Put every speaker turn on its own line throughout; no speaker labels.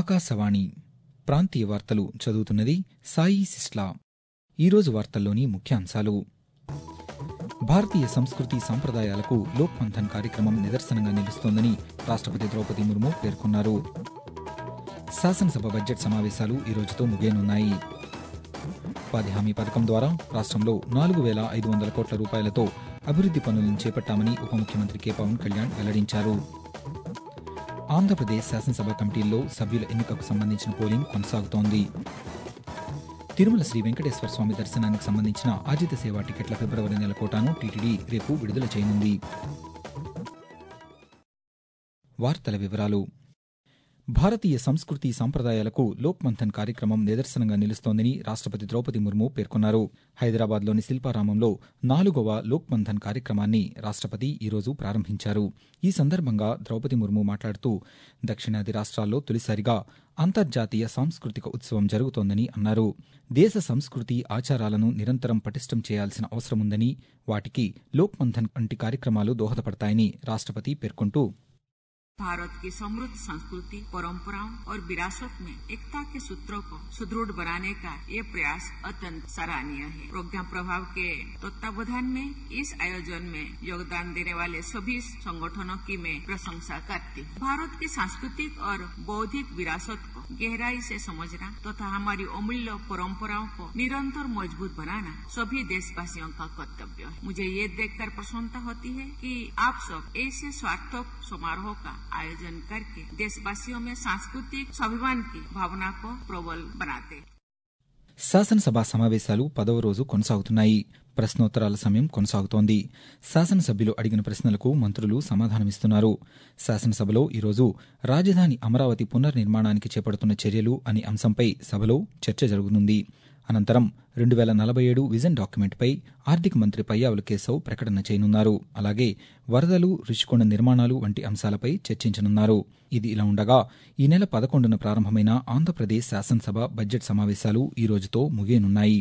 ఆకాశవాణి ప్రాంతీయ వార్తలు చదువుతున్నది సాయి సిస్లా ఈరోజు వార్తల్లోని ముఖ్యాంశాలు భారతీయ సంస్కృతి సంప్రదాయాలకు లోక్ మంథన్ కార్యక్రమం నిదర్శనంగా నిలుస్తోందని రాష్ట్రపతి ద్రౌపది ముర్ము పేర్కొన్నారు శాసనసభ బడ్జెట్ సమావేశాలు ఈ రోజుతో ముగియనున్నాయి ఉపాధి హామీ పథకం ద్వారా రాష్ట్రంలో నాలుగు వేల ఐదు వందల కోట్ల రూపాయలతో అభివృద్ది పనులను చేపట్టామని ఉప ముఖ్యమంత్రి కె పవన్ కళ్యాణ్ వెల్లడించారు ఆంధ్రప్రదేశ్ శాసనసభ కమిటీల్లో సభ్యుల ఎన్నికకు సంబంధించిన పోలింగ్ కొనసాగుతోంది తిరుమల శ్రీ వెంకటేశ్వర స్వామి దర్శనానికి సంబంధించిన ఆజిత సేవా టికెట్ల ఫిబ్రవరి నెల కోటాను టీటీడీ రేపు విడుదల చేయనుంది వార్తల వివరాలు భారతీయ సంస్కృతి సంప్రదాయాలకు లోక్ మంథన్ కార్యక్రమం నిదర్శనంగా నిలుస్తోందని రాష్ట్రపతి ద్రౌపది ముర్ము పేర్కొన్నారు హైదరాబాద్లోని శిల్పారామంలో నాలుగవ లోక్ మంథన్ కార్యక్రమాన్ని రాష్ట్రపతి ఈరోజు ప్రారంభించారు ఈ సందర్భంగా ద్రౌపది ముర్ము మాట్లాడుతూ దక్షిణాది రాష్ట్రాల్లో తొలిసారిగా అంతర్జాతీయ సాంస్కృతిక ఉత్సవం జరుగుతోందని అన్నారు దేశ సంస్కృతి ఆచారాలను నిరంతరం పటిష్టం చేయాల్సిన అవసరముందని వాటికి లోక్ మంథన్ వంటి కార్యక్రమాలు దోహదపడతాయని రాష్ట్రపతి పేర్కొంటూ
भारत की समृद्ध संस्कृति परंपराओं और विरासत में एकता के सूत्रों को सुदृढ़ बनाने का ये प्रयास अत्यंत सराहनीय है प्रोग्राम प्रभाव के तत्वावधान में इस आयोजन में योगदान देने वाले सभी संगठनों की मैं प्रशंसा करती हूँ भारत की सांस्कृतिक और बौद्धिक विरासत को गहराई से समझना तथा तो हमारी अमूल्य परंपराओं को निरंतर मजबूत बनाना सभी देशवासियों का कर्तव्य है मुझे ये देखकर प्रसन्नता होती है कि आप सब ऐसे स्वार्थक समारोह का आयोजन करके देशवासियों में सांस्कृतिक स्वाभिमान की भावना को प्रबल बनाते
శాసనసభ సమావేశాలు పదవ రోజు కొనసాగుతున్నాయి ప్రశ్నోత్తరాల సమయం కొనసాగుతోంది శాసనసభ్యులు అడిగిన ప్రశ్నలకు మంత్రులు సమాధానమిస్తున్నారు శాసనసభలో ఈరోజు రాజధాని అమరావతి పునర్నిర్మాణానికి చేపడుతున్న చర్యలు అనే అంశంపై సభలో చర్చ జరగనుంది అనంతరం రెండు వేల నలభై ఏడు విజన్ డాక్యుమెంట్పై ఆర్థిక మంత్రి పయ్యావుల కేశవ్ ప్రకటన చేయనున్నారు అలాగే వరదలు రుషికొండ నిర్మాణాలు వంటి అంశాలపై చర్చించనున్నారు ఇది ఇలా ఉండగా ఈ నెల పదకొండున ప్రారంభమైన ఆంధ్రప్రదేశ్ శాసనసభ బడ్జెట్ సమావేశాలు ఈ రోజుతో ముగియనున్నాయి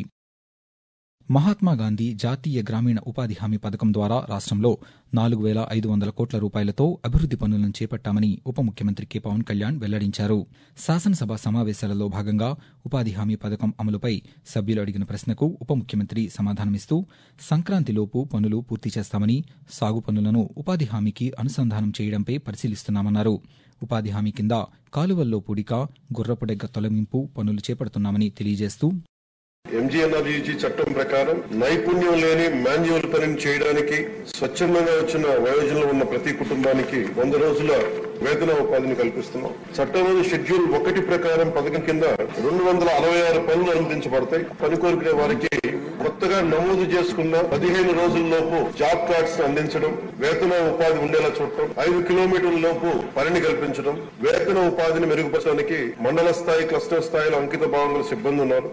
మహాత్మాగాంధీ జాతీయ గ్రామీణ ఉపాధి హామీ పథకం ద్వారా రాష్ట్రంలో నాలుగు వేల ఐదు వందల కోట్ల రూపాయలతో అభివృద్ది పనులను చేపట్టామని ఉప ముఖ్యమంత్రి కె పవన్ కళ్యాణ్ వెల్లడించారు శాసనసభ సమావేశాలలో భాగంగా ఉపాధి హామీ పథకం అమలుపై సభ్యులు అడిగిన ప్రశ్నకు ఉప ముఖ్యమంత్రి సమాధానమిస్తూ సంక్రాంతిలోపు పనులు పూర్తి చేస్తామని సాగు పనులను ఉపాధి హామీకి అనుసంధానం చేయడంపై పరిశీలిస్తున్నామన్నారు ఉపాధి హామీ కింద కాలువల్లో పూడిక గుర్రపుడెగ్గ తొలగింపు పనులు చేపడుతున్నామని తెలియజేస్తూ
ఎంజీఎన్ఆర్జీజీ చట్టం ప్రకారం నైపుణ్యం లేని మాన్యువల్ పనిని చేయడానికి స్వచ్ఛందంగా వచ్చిన వయోజనంలో ఉన్న ప్రతి కుటుంబానికి వంద రోజుల వేతన ఉపాధిని కల్పిస్తున్నాం చట్టంలోని షెడ్యూల్ ఒకటి ప్రకారం పథకం కింద రెండు వందల అరవై ఆరు పనులు అనుమతించబడతాయి పని కోరుకునే వారికి కొత్తగా నమోదు చేసుకున్న పదిహేను రోజుల్లోపు జాబ్ కార్డ్స్ అందించడం వేతన ఉపాధి ఉండేలా చూడటం ఐదు కిలోమీటర్ల లోపు పనిని కల్పించడం వేతన ఉపాధిని మెరుగుపరచడానికి మండల స్థాయి క్లస్టర్ స్థాయిలో అంకిత భావంలో సిబ్బంది ఉన్నారు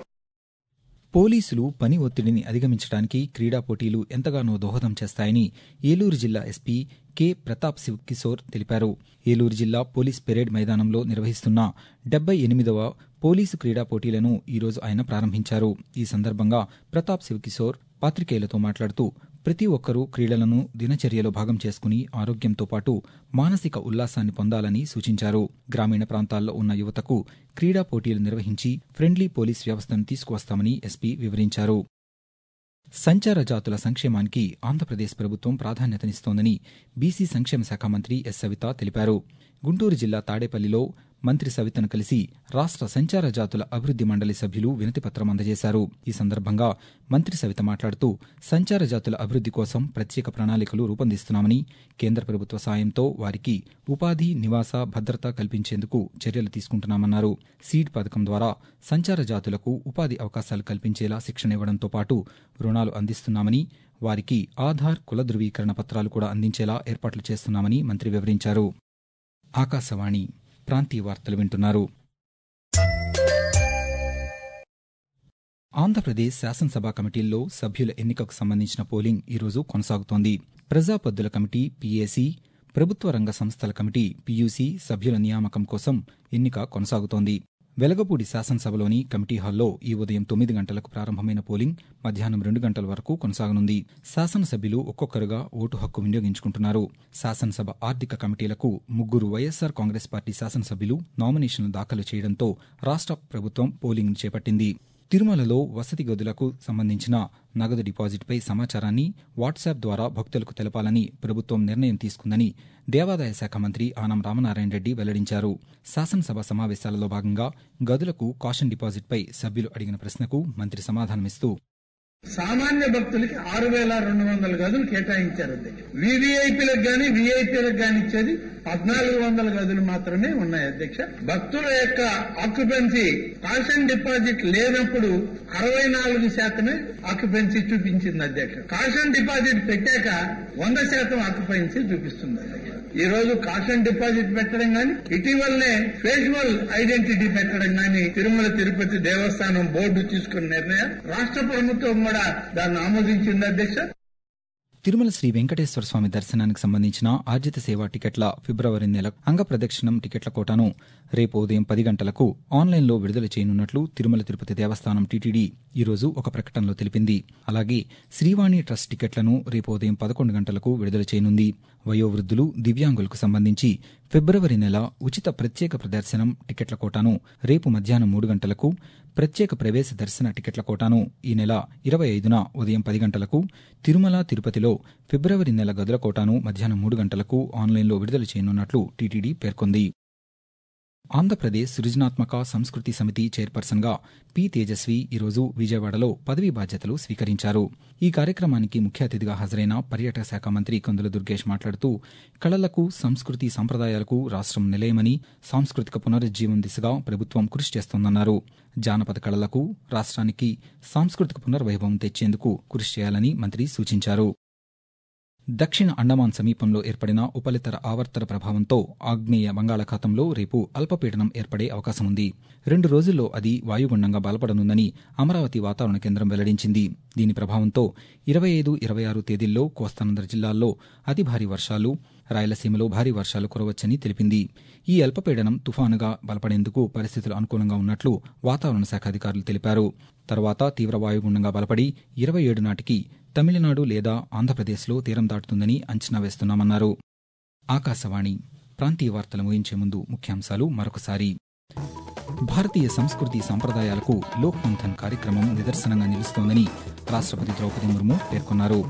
పోలీసులు పని ఒత్తిడిని అధిగమించడానికి క్రీడా పోటీలు ఎంతగానో దోహదం చేస్తాయని ఏలూరు జిల్లా ఎస్పీ కె ప్రతాప్ శివ్ కిశోర్ తెలిపారు ఏలూరు జిల్లా పోలీస్ పెరేడ్ మైదానంలో నిర్వహిస్తున్న డెబ్బై ఎనిమిదవ పోలీసు క్రీడా పోటీలను ఈరోజు ఆయన ప్రారంభించారు ఈ సందర్భంగా ప్రతాప్ శివ్ కిశోర్ పాత్రికేయులతో మాట్లాడుతూ ప్రతి ఒక్కరూ క్రీడలను దినచర్యలో భాగం చేసుకుని ఆరోగ్యంతో పాటు మానసిక ఉల్లాసాన్ని పొందాలని సూచించారు గ్రామీణ ప్రాంతాల్లో ఉన్న యువతకు క్రీడా పోటీలు నిర్వహించి ఫ్రెండ్లీ పోలీస్ వ్యవస్థను తీసుకువస్తామని ఎస్పీ వివరించారు సంచార జాతుల సంక్షేమానికి ఆంధ్రప్రదేశ్ ప్రభుత్వం ప్రాధాన్యతనిస్తోందని బీసీ సంక్షేమ శాఖ మంత్రి ఎస్ సవిత తెలిపారు గుంటూరు జిల్లా తాడేపల్లిలో మంత్రి సవితను కలిసి రాష్ట్ర సంచార జాతుల అభివృద్ది మండలి సభ్యులు వినతిపత్రం అందజేశారు ఈ సందర్భంగా మంత్రి సవిత మాట్లాడుతూ సంచార జాతుల అభివృద్ది కోసం ప్రత్యేక ప్రణాళికలు రూపొందిస్తున్నామని కేంద్ర ప్రభుత్వ సాయంతో వారికి ఉపాధి నివాస భద్రత కల్పించేందుకు చర్యలు తీసుకుంటున్నామన్నారు సీడ్ పథకం ద్వారా సంచార జాతులకు ఉపాధి అవకాశాలు కల్పించేలా శిక్షణ ఇవ్వడంతో పాటు రుణాలు అందిస్తున్నామని వారికి ఆధార్ కుల ధృవీకరణ పత్రాలు కూడా అందించేలా ఏర్పాట్లు చేస్తున్నామని మంత్రి వివరించారు ఆకాశవాణి ప్రాంతీయ వార్తలు వింటున్నారు ఆంధ్రప్రదేశ్ శాసనసభ కమిటీల్లో సభ్యుల ఎన్నికకు సంబంధించిన పోలింగ్ ఈరోజు కొనసాగుతోంది ప్రజాపద్దుల కమిటీ పీఏసీ ప్రభుత్వ రంగ సంస్థల కమిటీ పీయూసీ సభ్యుల నియామకం కోసం ఎన్నిక కొనసాగుతోంది వెలగపూడి శాసనసభలోని కమిటీ హాల్లో ఈ ఉదయం తొమ్మిది గంటలకు ప్రారంభమైన పోలింగ్ మధ్యాహ్నం రెండు గంటల వరకు కొనసాగనుంది శాసనసభ్యులు ఒక్కొక్కరుగా ఓటు హక్కు వినియోగించుకుంటున్నారు శాసనసభ ఆర్థిక కమిటీలకు ముగ్గురు వైఎస్సార్ కాంగ్రెస్ పార్టీ శాసనసభ్యులు నామినేషన్లు దాఖలు చేయడంతో రాష్ట్ర ప్రభుత్వం పోలింగ్ చేపట్టింది తిరుమలలో వసతి గదులకు సంబంధించిన నగదు డిపాజిట్పై సమాచారాన్ని వాట్సాప్ ద్వారా భక్తులకు తెలపాలని ప్రభుత్వం నిర్ణయం తీసుకుందని దేవాదాయ శాఖ మంత్రి ఆనం రామనారాయణ రెడ్డి వెల్లడించారు శాసనసభ సమావేశాలలో భాగంగా గదులకు కాషన్ డిపాజిట్పై సభ్యులు అడిగిన ప్రశ్నకు మంత్రి సమాధానమిస్తూ
సామాన్య భక్తులకి ఆరు వేల రెండు వందల గదులు కేటాయించారు అధ్యక్ష వివిఐపీలకు గాని విఐపీలకు గాని ఇచ్చేది పద్నాలుగు వందల గదులు మాత్రమే ఉన్నాయి అధ్యక్ష భక్తుల యొక్క ఆక్యుపెన్సీ కాషన్ డిపాజిట్ లేనప్పుడు అరవై నాలుగు శాతమే ఆక్యుపెన్సీ చూపించింది అధ్యక్ష కాషన్ డిపాజిట్ పెట్టాక వంద శాతం ఆక్యుపెన్సీ చూపిస్తుంది అధ్యక్ష ఈ రోజు కాషన్ డిపాజిట్ పెట్టడం గాని ఇటీవలనే ఫేషువల్ ఐడెంటిటీ పెట్టడం గాని తిరుమల తిరుపతి దేవస్థానం బోర్డు తీసుకున్న నిర్ణయం రాష్ట్ర ప్రభుత్వం కూడా దాన్ని ఆమోదించింది అధ్యక్ష
తిరుమల శ్రీ వెంకటేశ్వర స్వామి దర్శనానికి సంబంధించిన ఆర్జిత సేవా టికెట్ల ఫిబ్రవరి నెల అంగప్రదక్షిణం టికెట్ల కోటాను రేపు ఉదయం పది గంటలకు ఆన్లైన్లో విడుదల చేయనున్నట్లు తిరుమల తిరుపతి దేవస్థానం టీటీడీ ఈరోజు ఒక ప్రకటనలో తెలిపింది అలాగే శ్రీవాణి ట్రస్ట్ టికెట్లను రేపు ఉదయం పదకొండు గంటలకు విడుదల చేయనుంది వయోవృద్ధులు దివ్యాంగులకు సంబంధించి ఫిబ్రవరి నెల ఉచిత ప్రత్యేక ప్రదర్శనం టికెట్ల కోటాను రేపు మధ్యాహ్నం మూడు గంటలకు ప్రత్యేక ప్రవేశ దర్శన టికెట్ల కోటాను ఈ నెల ఇరవై ఐదున ఉదయం పది గంటలకు తిరుమల తిరుపతిలో ఫిబ్రవరి నెల గదుల కోటాను మధ్యాహ్నం మూడు గంటలకు ఆన్లైన్లో విడుదల చేయనున్నట్లు టీటీడీ పేర్కొంది ఆంధ్రప్రదేశ్ సృజనాత్మక సంస్కృతి సమితి చైర్పర్సన్గా పి తేజస్వి ఈరోజు విజయవాడలో పదవీ బాధ్యతలు స్వీకరించారు ఈ కార్యక్రమానికి ముఖ్య అతిథిగా హాజరైన పర్యాటక శాఖ మంత్రి కందుల దుర్గేష్ మాట్లాడుతూ కళలకు సంస్కృతి సంప్రదాయాలకు రాష్ట్రం నిలయమని సాంస్కృతిక పునరుజ్జీవం దిశగా ప్రభుత్వం కృషి చేస్తోందన్నారు జానపద కళలకు రాష్ట్రానికి సాంస్కృతిక పునర్వైభవం తెచ్చేందుకు కృషి చేయాలని మంత్రి సూచించారు దక్షిణ అండమాన్ సమీపంలో ఏర్పడిన ఉపరితల ఆవర్తన ప్రభావంతో ఆగ్నేయ బంగాళాఖాతంలో రేపు అల్పపీడనం ఏర్పడే అవకాశం ఉంది రెండు రోజుల్లో అది వాయుగుండంగా బలపడనుందని అమరావతి వాతావరణ కేంద్రం వెల్లడించింది దీని ప్రభావంతో ఇరవై ఐదు ఇరవై ఆరు తేదీల్లో కోస్తాంధ్ర జిల్లాల్లో అతి భారీ వర్షాలు రాయలసీమలో భారీ వర్షాలు కురవచ్చని తెలిపింది ఈ అల్పపీడనం తుఫానుగా బలపడేందుకు పరిస్థితులు అనుకూలంగా ఉన్నట్లు వాతావరణ శాఖ అధికారులు తెలిపారు తర్వాత తీవ్ర వాయుగుండంగా బలపడి ఇరవై ఏడు నాటికి తమిళనాడు లేదా ఆంధ్రప్రదేశ్లో తీరం దాటుతుందని అంచనా వేస్తున్నామన్నారు ఆకాశవాణి ప్రాంతీయ వార్తలు ముగించే ముందు ముఖ్యాంశాలు మరొకసారి భారతీయ సంస్కృతి సంప్రదాయాలకు లోక్ మంథన్ కార్యక్రమం నిదర్శనంగా నిలుస్తోందని రాష్ట్రపతి ద్రౌపది ముర్ము పేర్కొన్నారు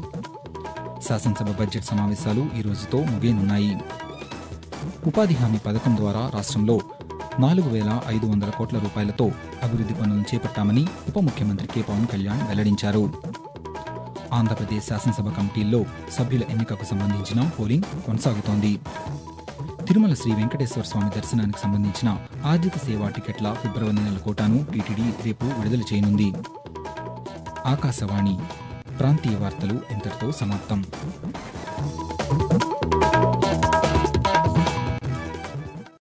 శాసనసభ బడ్జెట్ సమావేశాలు ఈ రోజుతో ముగియనున్నాయి ఉపాధి హామీ పథకం ద్వారా రాష్ట్రంలో నాలుగు వేల ఐదు వందల కోట్ల రూపాయలతో అభివృద్ది పనులను చేపట్టామని ఉప ముఖ్యమంత్రి కె పవన్ కళ్యాణ్ వెల్లడించారు ఆంధ్రప్రదేశ్ శాసనసభ కమిటీల్లో సభ్యుల ఎన్నికకు సంబంధించిన పోలింగ్ కొనసాగుతోంది తిరుమల శ్రీ వెంకటేశ్వర స్వామి దర్శనానికి సంబంధించిన ఆర్థిక సేవా టికెట్ల ఫిబ్రవరి నెల కోటాను టీటీడీ రేపు విడుదల చేయనుంది ఆకాశవాణి ప్రాంతీయ వార్తలు ఇంతటితో సమాప్తం